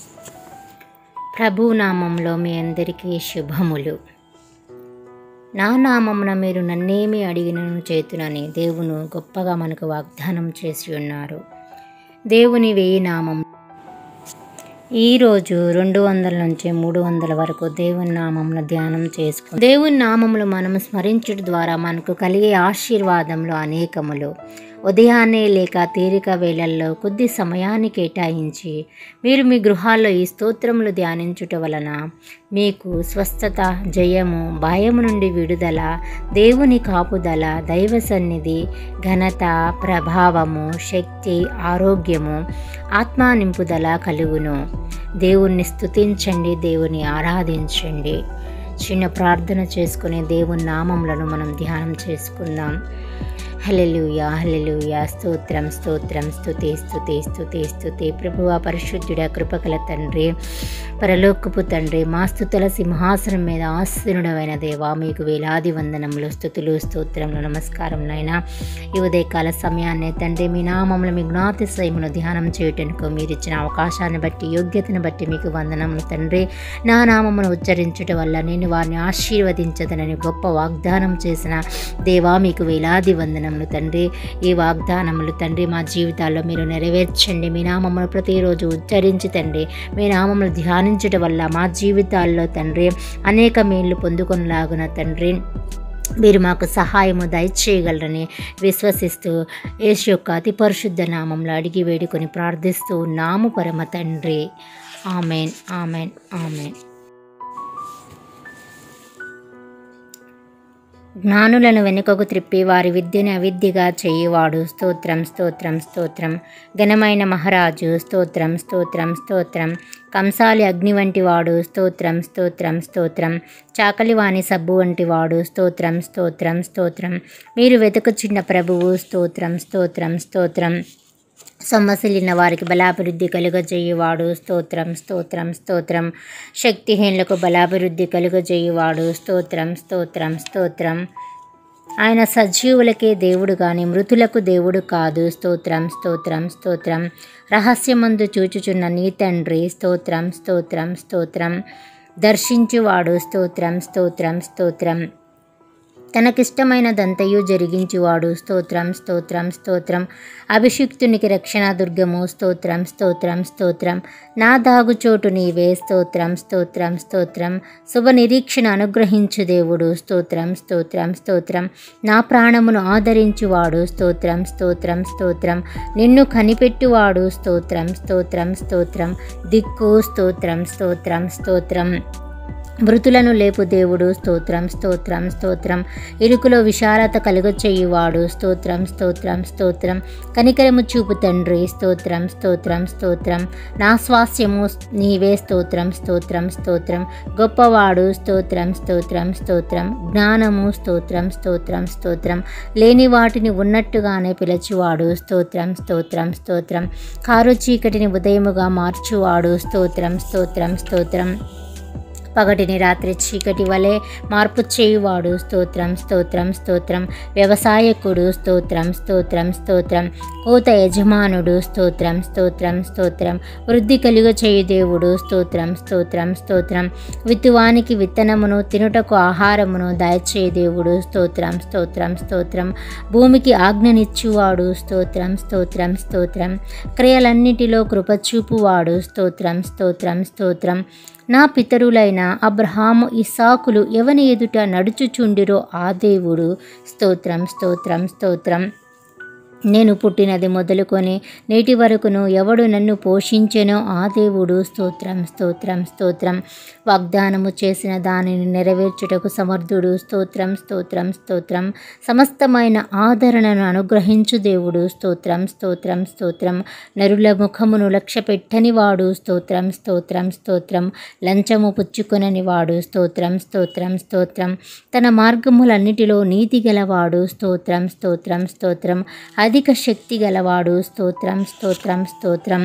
ప్రభు నామంలో మీ అందరికీ శుభములు నా నామమున మీరు నన్నేమి అడిగినను చేతునని దేవును గొప్పగా మనకు వాగ్దానం చేసి ఉన్నారు దేవుని వేయి నామం ఈరోజు రెండు వందల నుంచి మూడు వందల వరకు దేవుని నామమును ధ్యానం చేసుకు దేవుని నామములు మనం స్మరించడం ద్వారా మనకు కలిగే ఆశీర్వాదములు అనేకములు ఉదయాన్నే లేక తీరిక వేళల్లో కొద్ది సమయాన్ని కేటాయించి మీరు మీ గృహాల్లో ఈ స్తోత్రములు ధ్యానించుట వలన మీకు స్వస్థత జయము భయము నుండి విడుదల దేవుని కాపుదల దైవ సన్నిధి ఘనత ప్రభావము శక్తి ఆరోగ్యము ఆత్మా నింపుదల కలుగును దేవుణ్ణి స్తుతించండి దేవుని ఆరాధించండి చిన్న ప్రార్థన చేసుకుని దేవుని నామములను మనం ధ్యానం చేసుకుందాం హలెలుయా హలెలుయా స్తోత్రం స్తోత్రం స్తుతి స్తుతి స్తుతి స్తుతి ప్రభువ పరిశుద్ధుడ కృపకల తండ్రి పరలోకపు తండ్రి మా స్థుతుల సింహాసనం మీద ఆసీనుడమైన దేవా మీకు వేలాది వందనములు స్థుతులు స్తోత్రములు నమస్కారం నాయన ఈ ఉదయకాల సమయాన్ని తండ్రి మీ నామములు మీ జ్ఞాతిశయమును ధ్యానం చేయటానికి మీరు ఇచ్చిన అవకాశాన్ని బట్టి యోగ్యతను బట్టి మీకు వందనములు తండ్రి నా నామమును ఉచ్చరించుట వల్ల నేను వారిని ఆశీర్వదించదనని గొప్ప వాగ్దానం చేసిన దేవా మీకు వేలాది వందనములు తండ్రి ఈ వాగ్దానములు తండ్రి మా జీవితాల్లో మీరు నెరవేర్చండి మీ నామమును ప్రతిరోజు ఉచ్చరించి తండ్రి మీ నామములు ధ్యానించడం వల్ల మా జీవితాల్లో తండ్రి అనేక మేళ్ళు పొందుకొనలాగున తండ్రి మీరు మాకు సహాయము దయచేయగలరని విశ్వసిస్తూ యేసు యొక్క అతి పరిశుద్ధ నామంలో అడిగి వేడుకొని ప్రార్థిస్తూ నాము పరమ తండ్రి ఆమెన్ ఆమెన్ ఆమెన్ జ్ఞానులను వెనుకకు త్రిప్పి వారి విద్యను అవిద్యగా చేయువాడు స్తోత్రం స్తోత్రం స్తోత్రం ఘనమైన మహారాజు స్తోత్రం స్తోత్రం స్తోత్రం కంసాలి అగ్ని వంటి వాడు స్తోత్రం స్తోత్రం స్తోత్రం చాకలివాణి సబ్బు వంటి వాడు స్తోత్రం స్తోత్రం స్తోత్రం మీరు వెతుకుచున్న ప్రభువు స్తోత్రం స్తోత్రం స్తోత్రం సొమ్మసిల్లిన వారికి బలాభివృద్ధి కలుగజేయువాడు స్తోత్రం స్తోత్రం స్తోత్రం శక్తిహీనులకు బలాభివృద్ధి కలుగజేయువాడు స్తోత్రం స్తోత్రం స్తోత్రం ఆయన సజీవులకే దేవుడు కానీ మృతులకు దేవుడు కాదు స్తోత్రం స్తోత్రం స్తోత్రం రహస్యమందు చూచుచున్న నీ తండ్రి స్తోత్రం స్తోత్రం స్తోత్రం దర్శించువాడు స్తోత్రం స్తోత్రం స్తోత్రం తనకిష్టమైనదంతయు జరిగించువాడు స్తోత్రం స్తోత్రం స్తోత్రం అభిషిక్తునికి రక్షణ దుర్గము స్తోత్రం స్తోత్రం స్తోత్రం నా దాగుచోటు నీవే స్తోత్రం స్తోత్రం స్తోత్రం శుభ నిరీక్షణ అనుగ్రహించు దేవుడు స్తోత్రం స్తోత్రం స్తోత్రం నా ప్రాణమును ఆదరించువాడు స్తోత్రం స్తోత్రం స్తోత్రం నిన్ను కనిపెట్టువాడు స్తోత్రం స్తోత్రం స్తోత్రం దిక్కు స్తోత్రం స్తోత్రం స్తోత్రం మృతులను లేపు దేవుడు స్తోత్రం స్తోత్రం స్తోత్రం ఇరుకులో విశాలత కలుగచేయువాడు స్తోత్రం స్తోత్రం స్తోత్రం కనికరము చూపు తండ్రి స్తోత్రం స్తోత్రం స్తోత్రం నా స్వాస్యము నీవే స్తోత్రం స్తోత్రం స్తోత్రం గొప్పవాడు స్తోత్రం స్తోత్రం స్తోత్రం జ్ఞానము స్తోత్రం స్తోత్రం స్తోత్రం లేని వాటిని ఉన్నట్టుగానే పిలచువాడు స్తోత్రం స్తోత్రం స్తోత్రం కారు చీకటిని ఉదయముగా మార్చువాడు స్తోత్రం స్తోత్రం స్తోత్రం పగటిని రాత్రి చీకటి వలె మార్పు చేయువాడు స్తోత్రం స్తోత్రం స్తోత్రం వ్యవసాయకుడు స్తోత్రం స్తోత్రం స్తోత్రం కోత యజమానుడు స్తోత్రం స్తోత్రం స్తోత్రం వృద్ధి కలుగ చేయు దేవుడు స్తోత్రం స్తోత్రం స్తోత్రం విత్తువానికి విత్తనమును తినుటకు ఆహారమును దయచేయ దేవుడు స్తోత్రం స్తోత్రం స్తోత్రం భూమికి ఆజ్ఞనిచ్చువాడు స్తోత్రం స్తోత్రం స్తోత్రం క్రియలన్నిటిలో కృపచూపువాడు స్తోత్రం స్తోత్రం స్తోత్రం నా పితరులైన అబ్రహాము ఇసాకులు ఎవని ఎదుట నడుచుచుండిరో ఆ దేవుడు స్తోత్రం స్తోత్రం స్తోత్రం నేను పుట్టినది మొదలుకొని నేటి వరకును ఎవడు నన్ను పోషించెనో ఆ దేవుడు స్తోత్రం స్తోత్రం స్తోత్రం వాగ్దానము చేసిన దానిని నెరవేర్చుటకు సమర్థుడు స్తోత్రం స్తోత్రం స్తోత్రం సమస్తమైన ఆదరణను అనుగ్రహించు దేవుడు స్తోత్రం స్తోత్రం స్తోత్రం నరుల ముఖమును లక్ష్య పెట్టని వాడు స్తోత్రం స్తోత్రం స్తోత్రం లంచము పుచ్చుకొనని వాడు స్తోత్రం స్తోత్రం స్తోత్రం తన మార్గములన్నిటిలో నీతి గలవాడు స్తోత్రం స్తోత్రం స్తోత్రం అధిక శక్తి గలవాడు స్తోత్రం స్తోత్రం స్తోత్రం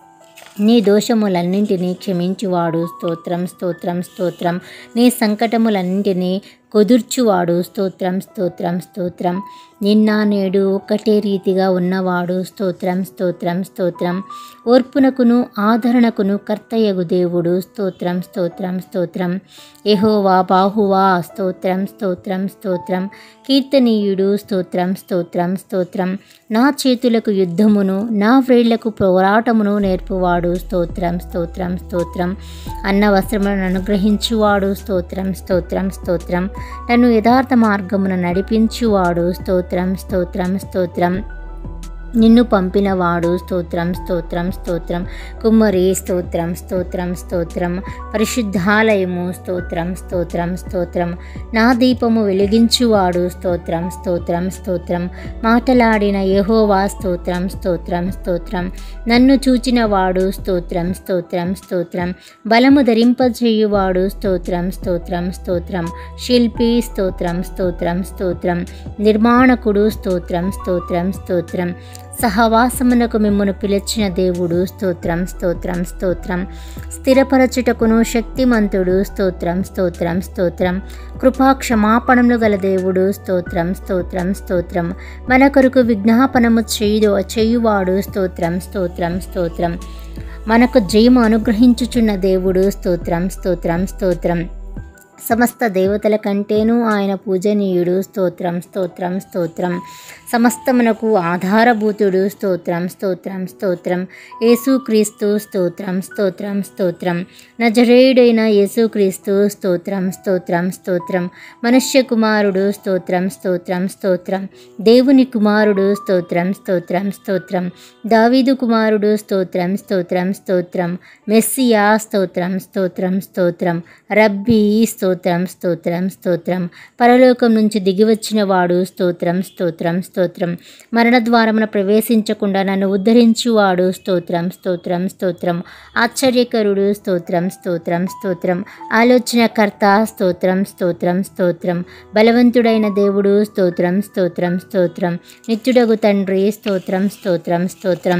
నీ దోషములన్నింటినీ క్షమించువాడు స్తోత్రం స్తోత్రం స్తోత్రం నీ సంకటములన్నింటినీ కుదుర్చువాడు స్తోత్రం స్తోత్రం స్తోత్రం నిన్న నేడు ఒక్కటే రీతిగా ఉన్నవాడు స్తోత్రం స్తోత్రం స్తోత్రం ఓర్పునకును ఆదరణకును కర్తయ్యగు దేవుడు స్తోత్రం స్తోత్రం స్తోత్రం ఎహోవా బాహువా స్తోత్రం స్తోత్రం స్తోత్రం కీర్తనీయుడు స్తోత్రం స్తోత్రం స్తోత్రం నా చేతులకు యుద్ధమును నా వ్రేళ్లకు పోరాటమును నేర్పువాడు స్తోత్రం స్తోత్రం స్తోత్రం అన్న వస్త్రములను అనుగ్రహించువాడు స్తోత్రం స్తోత్రం స్తోత్రం నన్ను యథార్థ మార్గమున నడిపించువాడు స్తోత్రం స్తోత్రం స్తోత్రం నిన్ను పంపినవాడు స్తోత్రం స్తోత్రం స్తోత్రం కుమ్మరి స్తోత్రం స్తోత్రం స్తోత్రం పరిశుద్ధాలయము స్తోత్రం స్తోత్రం స్తోత్రం నా దీపము వెలిగించువాడు స్తోత్రం స్తోత్రం స్తోత్రం మాటలాడిన యెహోవా స్తోత్రం స్తోత్రం స్తోత్రం నన్ను చూచిన వాడు స్తోత్రం స్తోత్రం స్తోత్రం బలము ధరింపజేయువాడు స్తోత్రం స్తోత్రం స్తోత్రం శిల్పి స్తోత్రం స్తోత్రం స్తోత్రం నిర్మాణకుడు స్తోత్రం స్తోత్రం స్తోత్రం సహవాసమునకు మిమ్మను పిలిచిన దేవుడు స్తోత్రం స్తోత్రం స్తోత్రం స్థిరపరచుటకును శక్తిమంతుడు స్తోత్రం స్తోత్రం స్తోత్రం కృపా క్షమాపణములు గల దేవుడు స్తోత్రం స్తోత్రం స్తోత్రం మన కొరకు విజ్ఞాపనము చేయుడు చేయువాడు స్తోత్రం స్తోత్రం స్తోత్రం మనకు జయము అనుగ్రహించుచున్న దేవుడు స్తోత్రం స్తోత్రం స్తోత్రం సమస్త దేవతల కంటేనూ ఆయన పూజనీయుడు స్తోత్రం స్తోత్రం స్తోత్రం సమస్తమునకు ఆధారభూతుడు స్తోత్రం స్తోత్రం స్తోత్రం యేసుక్రీస్తు స్తోత్రం స్తోత్రం స్తోత్రం నజరేయుడైన యేసుక్రీస్తు స్తోత్రం స్తోత్రం స్తోత్రం మనుష్య కుమారుడు స్తోత్రం స్తోత్రం స్తోత్రం దేవుని కుమారుడు స్తోత్రం స్తోత్రం స్తోత్రం దావీదు కుమారుడు స్తోత్రం స్తోత్రం స్తోత్రం మెస్సియా స్తోత్రం స్తోత్రం స్తోత్రం రబ్బీ స్తోత్రం స్తోత్రం స్తోత్రం పరలోకం నుంచి దిగివచ్చిన వాడు స్తోత్రం స్తోత్రం స్తోత్రం మరణ ద్వారమున ప్రవేశించకుండా నన్ను ఉద్ధరించువాడు స్తోత్రం స్తోత్రం స్తోత్రం ఆశ్చర్యకరుడు స్తోత్రం స్తోత్రం స్తోత్రం ఆలోచనకర్త స్తోత్రం స్తోత్రం స్తోత్రం బలవంతుడైన దేవుడు స్తోత్రం స్తోత్రం స్తోత్రం నిత్యుడగు తండ్రి స్తోత్రం స్తోత్రం స్తోత్రం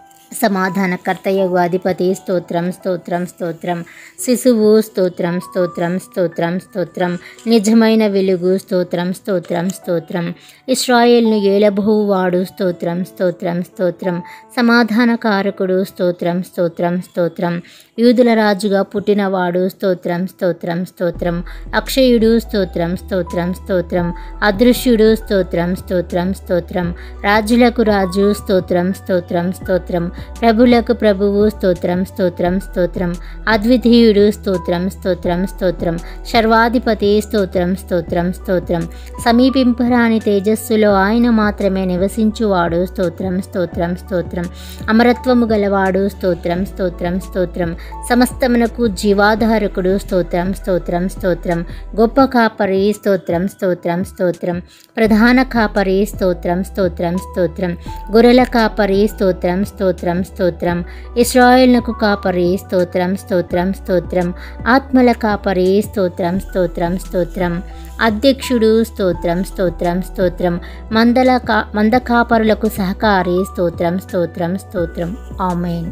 సమాధానకర్తయగు అధిపతి స్తోత్రం స్తోత్రం స్తోత్రం శిశువు స్తోత్రం స్తోత్రం స్తోత్రం స్తోత్రం నిజమైన వెలుగు స్తోత్రం స్తోత్రం స్తోత్రం ఇస్రాయేల్ను ఏలబోవాడు స్తోత్రం స్తోత్రం స్తోత్రం సమాధానకారకుడు స్తోత్రం స్తోత్రం స్తోత్రం యూదుల రాజుగా పుట్టినవాడు స్తోత్రం స్తోత్రం స్తోత్రం అక్షయుడు స్తోత్రం స్తోత్రం స్తోత్రం అదృశ్యుడు స్తోత్రం స్తోత్రం స్తోత్రం రాజులకు రాజు స్తోత్రం స్తోత్రం స్తోత్రం ప్రభులకు ప్రభువు స్తోత్రం స్తోత్రం స్తోత్రం అద్వితీయుడు స్తోత్రం స్తోత్రం స్తోత్రం సర్వాధిపతి స్తోత్రం స్తోత్రం స్తోత్రం సమీపింపరాని తేజస్సులో ఆయన మాత్రమే నివసించువాడు స్తోత్రం స్తోత్రం స్తోత్రం అమరత్వము గలవాడు స్తోత్రం స్తోత్రం స్తోత్రం సమస్తమునకు జీవాధారకుడు స్తోత్రం స్తోత్రం స్తోత్రం గొప్ప కాపరి స్తోత్రం స్తోత్రం స్తోత్రం ప్రధాన కాపరి స్తోత్రం స్తోత్రం స్తోత్రం గొర్రెల కాపరి స్తోత్రం స్తోత్రం స్తోత్రం ఇస్రాయేల్నకు కాపరి స్తోత్రం స్తోత్రం స్తోత్రం ఆత్మల కాపరి స్తోత్రం స్తోత్రం స్తోత్రం అధ్యక్షుడు స్తోత్రం స్తోత్రం స్తోత్రం మందల కా మంద కాపరులకు సహకారి స్తోత్రం స్తోత్రం స్తోత్రం ఆమెన్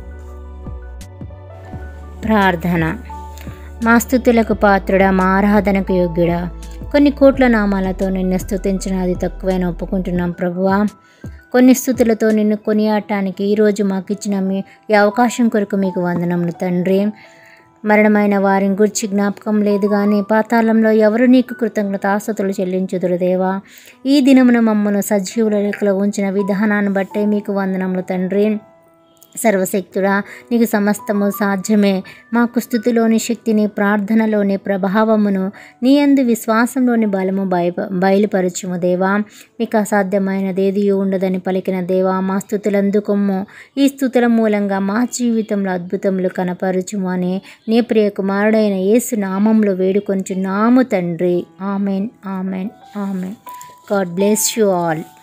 ప్రార్థన మా స్థుతులకు పాత్రుడా మా ఆరాధనకు యోగ్యుడా కొన్ని కోట్ల నామాలతో నిన్ను స్థుతించిన అది తక్కువైన ఒప్పుకుంటున్నాం ప్రభువా కొన్ని స్థుతులతో నిన్ను కొనియాడటానికి ఈరోజు మాకు ఇచ్చిన మీ ఈ అవకాశం కొరకు మీకు వందనములు తండ్రి మరణమైన వారిని గురించి జ్ఞాపకం లేదు కానీ పాతాళంలో ఎవరు నీకు కృతజ్ఞతాస్తుతులు చెల్లించుదురు దేవా ఈ దినమున మమ్మను సజీవుల లెక్కలో ఉంచిన విధానాన్ని బట్టే మీకు వందనములు తండ్రి సర్వశక్తుడా నీకు సమస్తము సాధ్యమే మాకు స్థుతిలోని శక్తిని ప్రార్థనలోని ప్రభావమును నీ అందు విశ్వాసంలోని బలము బయ బయలుపరచుము దేవా మీకు అసాధ్యమైనది ఏది ఉండదని పలికిన దేవా మా స్థుతులందుకొమ్ము ఈ స్థుతుల మూలంగా మా జీవితంలో అద్భుతములు కనపరచుము అని నీ ప్రియ కుమారుడైన యేసు నామంలో వేడుకొంచున్నాము తండ్రి amen amen amen God bless you all